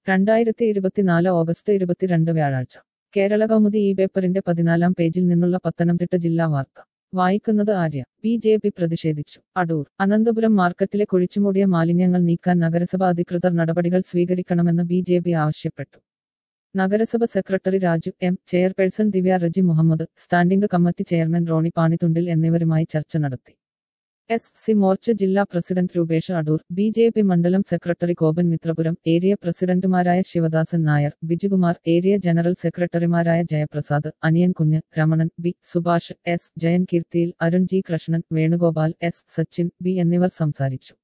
രണ്ടായിരത്തി ഇരുപത്തിനാല് ഓഗസ്റ്റ് ഇരുപത്തിരണ്ട് വ്യാഴാഴ്ച കേരള കൗമുദി ഈ പേപ്പറിന്റെ പതിനാലാം പേജിൽ നിന്നുള്ള പത്തനംതിട്ട ജില്ലാ വാർത്ത വായിക്കുന്നത് ആര്യ ബി ജെ പി പ്രതിഷേധിച്ചു അടൂർ അനന്തപുരം മാർക്കറ്റിലെ കുഴിച്ചുമൂടിയ മാലിന്യങ്ങൾ നീക്കാൻ നഗരസഭ അധികൃതർ നടപടികൾ സ്വീകരിക്കണമെന്ന് ബി ജെ പി ആവശ്യപ്പെട്ടു നഗരസഭ secretary Raju M chairperson Divya Reji Muhammad standing committee chairman Roni Panithundil എന്നിവരുമായി ചർച്ച നടത്തി എസ് സി മോർച്ച ജില്ലാ president Rupesh Adoor B J P മണ്ഡലം സെക്രട്ടറി കോപൻ മിത്രപുരം ഏരിയ പ്രസിഡന്റുമാരായ ശിവദാസൻ നായർ ബിജുകുമാർ ഏരിയ ജനറൽ സെക്രട്ടറിമാരായ ജയപ്രസാദ് അനിയൻ കുഞ്ഞ് രമണൻ ബി സുഭാഷ് എസ് ജയൻ കീർത്തിയിൽ Arun G Krishnan Venugopal S Sachin B എന്നിവർ സംസാരിച്ചു